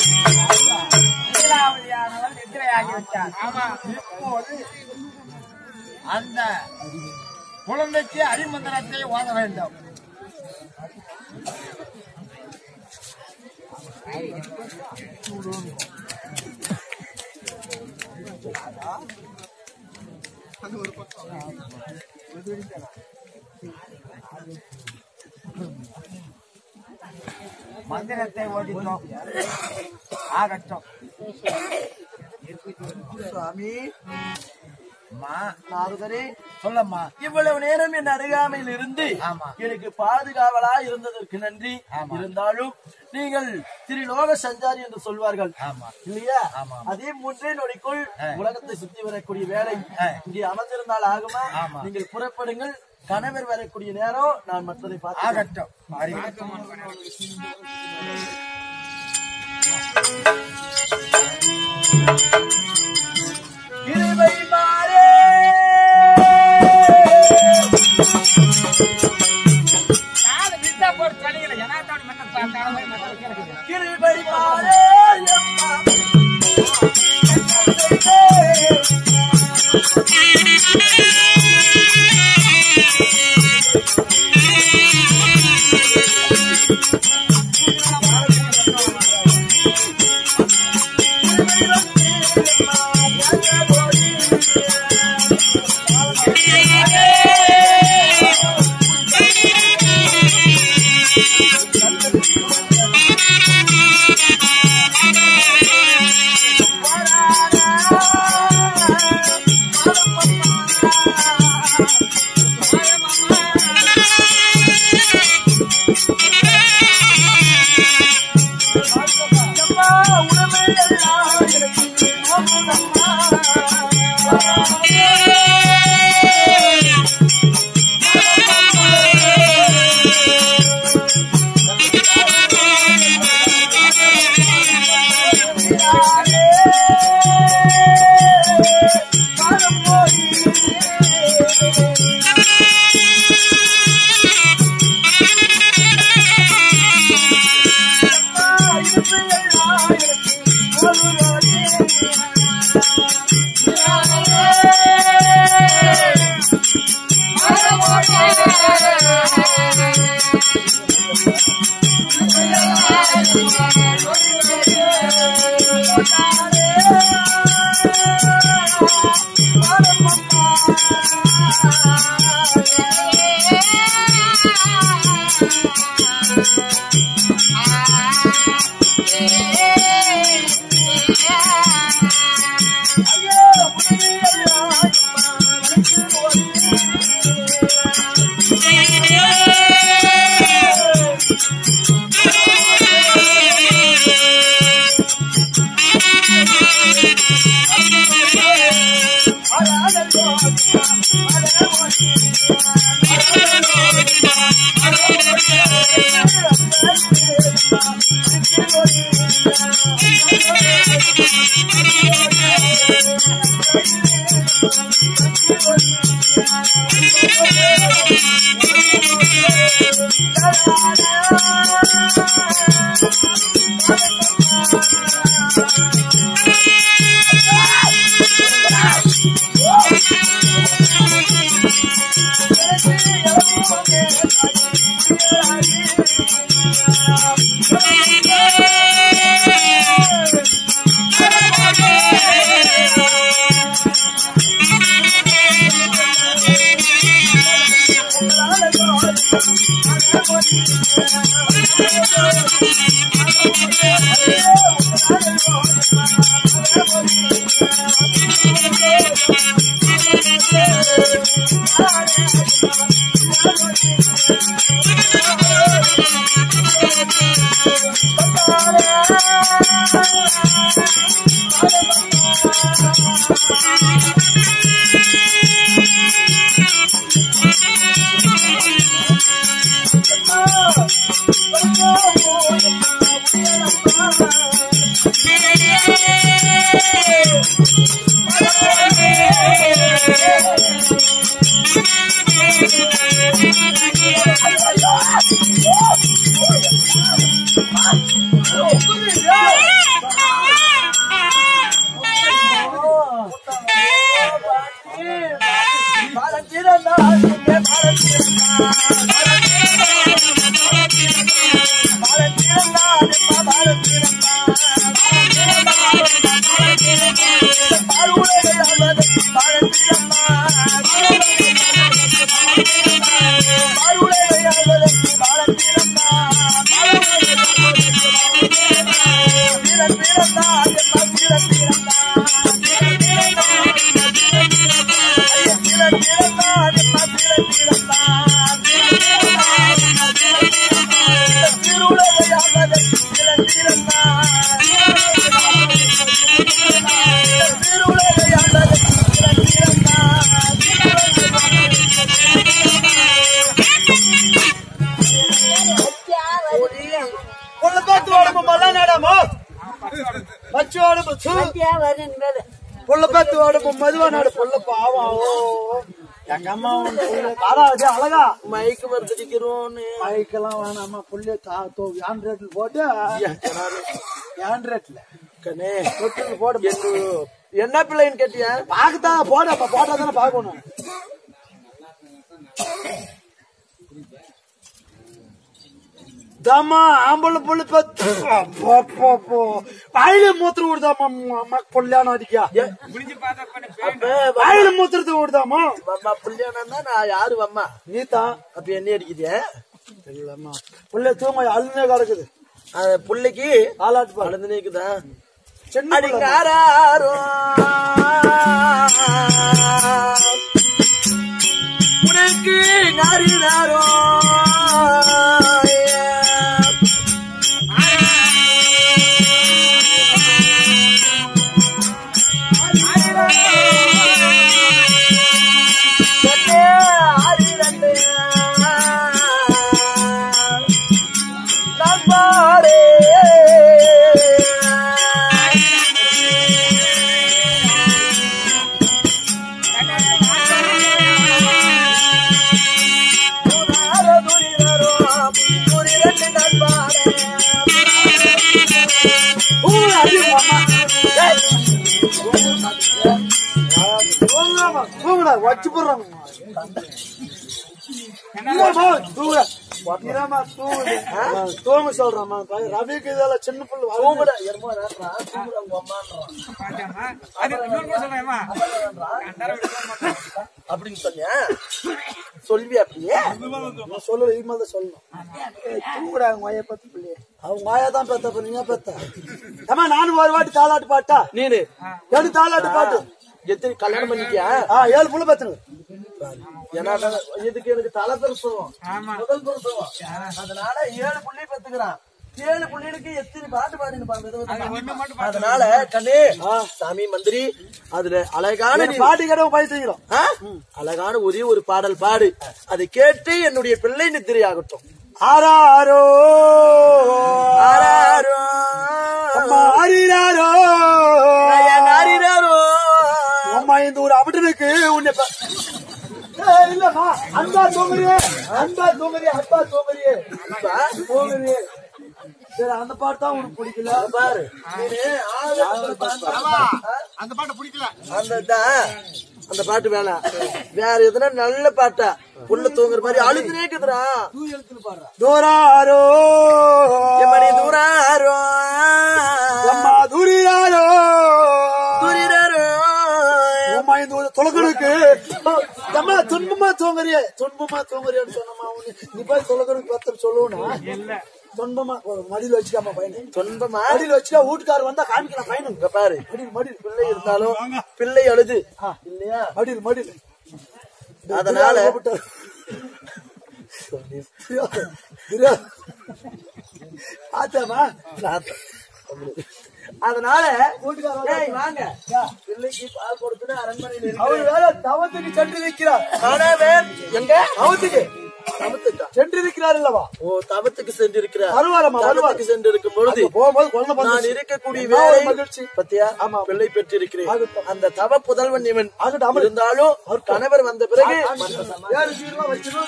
லீலாவதியானவள் நித்திரையாகிவிட்டார் இப்போது அந்த குழந்தைக்கு அரிமந்திரத்தை ஓத வேண்டும் மந்திரத்தை ஓடிட்டோம் ஆகட்டும் சுவாமி அம்மா நாரதரே சொல்லம்மா இவ்வளவு நேரம் என் அருகாமையில் இருந்து ஆமா. எனக்கு பாதுகாவலா இருந்ததற்கு நன்றி ஆமா. இருந்தாலும் நீங்கள் திரிலோக சஞ்சாரி என்று சொல்வார்கள் ஆமா இல்லையா ஆமா. அதே மூன்றே நொடிக்குள் ஆ. உலகத்தை சுத்தி வரக்கூடிய வேலை ஆ. இங்கே அமர்ந்திருந்தால் ஆகுமா ஆமா. நீங்கள் புறப்படுங்கள் கணவர் வரக்கூடிய நேரம் நான் மற்றதை பார்த்து ஆகட்டும் அறிவு. கிருபை மாறே கிருபை மாறே எம்மா. அம்மா, உடம்பை எல்லாம் எனக்கு நோக்குதம்மா. சீரன் வீரந்தான் எல்லாம் சீரன் வீரந்தான் சீரன் வீரந்தான் எல்லாம் சீரன் வீரந்தான் சீருலக யாவதை சீரன் வீரந்தான் சீருலக யாவதை சீரன் வீரந்தான் உள்ள பார்த்து ஓடுமா மல்லா நாடாமா வச்சு ஓடுமா சு புள்ள பார்த்து ஓடுமா மதுவா நாடு புள்ள பாவம் ஓ. எங்க அம்மா உன் புள்ள தாராவது அழகா மயக்கு மருத்துக்கிறோன்னு மைக்கெல்லாம் வேணாமா புள்ள தா தோ ஆண்ட்ராய்ட்ல போட்டு ஆண்ட்ராய்ட்ல கண்ணே தொட்டில் போடு என்ன- என்ன பிள்ளைன்னு கேட்டியா பாக்கத்தான் போட அப்ப போட்டா தானே பாக்கணும் தாமா ஆம்பளை புள்ள பத்து அப்போ வாயில மூத்திரம் விடுதாமா அம்மா கல்யாணம் அடிக்கா அப்ப வாயில மூத்திரத்தை விடுதாமா வம்மா பிள்ளையானா நான் யாரு வம்மா நீ தான் அப்ப என்ன அடிக்குது இல்லம்மா புள்ள தூங்க அழுந்தே கிடக்குது அந்த புள்ளைக்கு ஆளாட்டு பாடு அழுந்து நிக்குதா சின்ன புள்ள. அடிங்காரோ உனக்கு நாரினாரோ ஊ, அடி மாமா. ஏய். தூங்கலாமா, தூங்குடா, வச்சு போடுறாங்க. இல்லம்மா, தூங்குடா. இதாம்மா, தூங்குது. ஆ, தூங்க சொல்றேம்மா. பையன் ரவிக்கு இதெல்லாம் சின்ன புள்ள தூங்குடா, எருமை நேரம்டா, தூங்குடா உங்க அம்மான்றான். அப்படின்னு சொன்னியா சொல்வியா அப்படியே நான் சொல்லல, இது மாதிரி தான் சொல்லணும். ஏய், தூங்குடா, உங்க ஆயா பெத்த பிள்ளைய. அவங்க ஆயா தான் பெத்த, அப்ப நீங்க பெத்த. ஏம்மா, நானும் ஒரு வாட்டி தாலாட்டு பாட்டா நீனு ஏழு தாலாட்டு பாட்டு எத்தனை கல்யாணம் பண்ணிக்கியா ஆ ஏழு புள்ள பெத்துங்க ஏன்னா இதுக்கு எனக்கு தலை பிரசவம் முதல் பிரசவம் அதனால ஏழு புள்ளி பெத்துக்கிறான் ஏழு புள்ளிகளுக்கு எத்தனை பாட்டு பாடினு பாருங்க அதனால கண்ணே சாமி மந்திரி அதுல அழகான நீ- பாட்டு கேட்ட பையன் செய்கிறோம் ஆ? அழகான ஒரே ஒரு பாடல் பாடு அதை கேட்டு என்னுடைய பிள்ளை நித்திரை ஆகட்டும் ஆராரோ ஆராரோ. அம்மா ஆரிராரோ நயன் ஆரிராரோ. அம்மா இந்த ஒரு அபட்டனுக்கு உன்னை ப- ஏய், இல்லம்மா அன்பா தூங்குறியே அன்பா தூங்குறியே அப்பா தூங்குறியே அப்பா, தூங்குறியே சரி அந்த பாட்டு தான் உனக்கு பிடிக்கல இங்க பாரு நீனு ஆவேசத்துல பாடுறா. அந்த பாட்டை பிடிக்கல அந்த தான், அந்த பாட்டு வேணாம் வேற எதுனா நல்ல பாட்டா புள்ள தூங்குற மாதிரி அழுது நேக்குதுடா தூராரோ எம்மடி தூராரோ அம்மா தூரியாரோ தூரிராரோ அம்மா இந்த ஒரு தொலைக்கணுக்கு அம்மா துன்பமா தூங்குறியே துன்பமா தூங்குறியான்னு சொன்னம்மா உன்னை நீ போய் தொலைக்கணுக்கு பத்து சொல்லுவனா துன்பமா ஒரு மடியில வச்சுக்காம பையனை சொந்தமா மடியில வச்சுக்கா வீட்டுக்காரர் வந்தா காமிக்கலாம் பையனுங்க இங்க பாரு மடியில் மடியில் பிள்ளை இருந்தாலும் பிள்ளை அழுது இல்லையா மடியில் மடியில் அதனால ஆத்தாமா அதனால வீட்டுக்காரர் ஏய், வாங்க பிள்ளைக்கு பால் கொடுத்துட்டு அரண்மனையில் அவர் இருக்கிற வேற தவத்துக்கு சென்று நிற்கிறார் கணவன் எங்க தவத்துக்கு தவத்துக்கா சென்று நிற்கிறார் அல்லவா ஓ தவத்துக்கு சென்றிருக்கிறார் வருவாரம்மா, வருவார். தவத்துக்கு சென்றிருக்கும் பொழுது அங்க போகும்போது குழந்தை நான் பிறந்துச்சு. இருக்கக்கூடிய என்ன ஒரு வேலை மகிழ்ச்சி. பத்தியா ஆமா. பிள்ளை பெற்றிருக்கிறேன் ஆகட்டும். அந்த தவ புதல்வன் இவன் ஆகட்டும், அமரு. இருந்தாலும் அவர் கணவர் வந்த பிறகு ஏழு சீரமா வச்சிரும்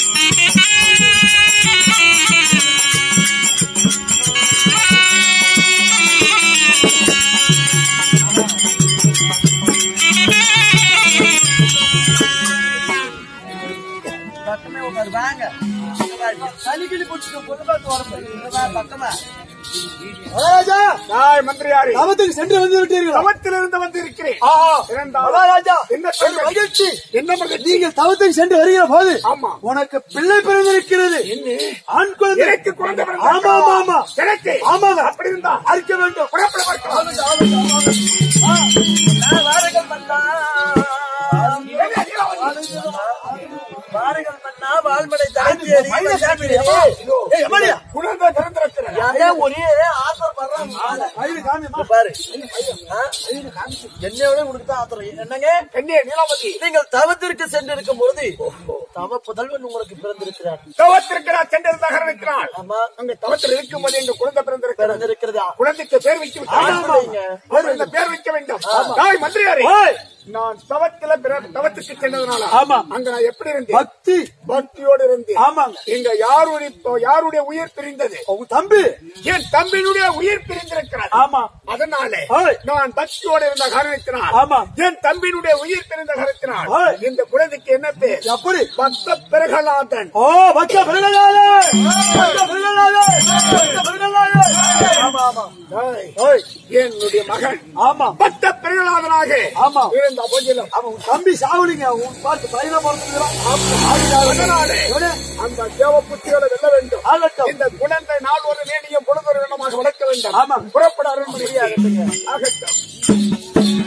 பக்கமே உட்காரு வாங்க சனிக்கிளி பிடிச்சிக்க பொண்ணு பார்த்து வரப்போ பக்கமா மகாராஜா நாய் மந்திரியாரி தவத்துக்கு சென்று வந்து விட்டீர்களா தவத்திலிருந்து வந்திருக்கிறேன் ஆஹா இரண்டாவது மகாராஜா என்ன ஒரு சொல்வது? மகிழ்ச்சி என்ன மகிழ்ச்சி? நீங்கள் தவத்துக்கு சென்று வருகிற போது ஆமா. உனக்கு பிள்ளை பிறந்திருக்கிறது ஆண் குழந்தை எனக்கு குழந்தை ஆமா ஆமா ஆமா எனக்கு ஆமாங்க அப்படி இருந்தா அறுக்க வேண்டும் புறப்பட பார்க்கலாம் வாரங்கள் பண்ணா வாரங்கள் பண்ணா வாழ்மடை தாண்டி ஏய், எம்மாடியா? குழந்தை பிறந்திருக்கிறது ஏன் ஒரே ஆத்தர் பண்றாங்க வயிறு காமியம்மா. பாரு ஆ? என்னையோட உனக்கு தான் ஆத்திரம் என்னங்க கண்ணிய நீலாவதி நீங்கள் தவத்திற்கு சென்றிருக்கும் பொழுது தவ புதல்வன் உங்களுக்கு பிறந்திருக்கிறார் தவத்திருக்கிறார் சென்றிருந்த காரணத்தினால் ஆமா அங்க தவத்தில் இருக்கும்போது எங்க குழந்தை பிறந்திருக்கிறது பிறந்திருக்கிறதா குழந்தைக்கு பேர் வைக்க ஆமாங்க. வேண்டும் இந்த பேர் வைக்க வேண்டும் தாய் மந்திரியாரே ஓய், நான் தவத்தில பிற- தவத்துக்கு சென்றதுனால ஆமா. அங்க நான் எப்படி இருந்தேன் பக்தி பக்தியோடு இருந்தேன் ஆமாங்க எங்க யாருடைய யாருடைய உயிர் பிரிந்தது உங்க தம்பி என் தம்பியினுடைய உயிர் பிரிந்திருக்கிறது ஆமா அதனாலே ஓய். நான் பக்தியோடு இருந்த காரணத்தினால் ஆமா. என் தம்பியினுடைய உயிர் பிரிந்த காரணத்தினால் ஓய். இந்த குழந்தைக்கு என்ன பேர் எப்படி பக்த பிரகலாதன் ஓ பச்ச பிறகலாதே பச்ச பிறகலாதே பச்ச பிறகலாதே ஆமா ஆமா தாய், ஓய் என்னுடைய மகன் ஆமா பக்த பிரகலாதனாக ஆமா. இருந்த போதிலும் அவன் உன் தம்பி சாவலிங்க உன் பார்த்து பையனா பிறந்துக்கிறான் அதனாலே அந்த தேவ புத்தியோட வெல்ல வேண்டும் ஆகட்டும் இந்த குழந்தை நாள் ஒரு வேணியும் பொழுது ஒரு இடமாக வளர்க்க வேண்டும் ஆமா. புறப்பட அருள்மொழி ஆகட்டும்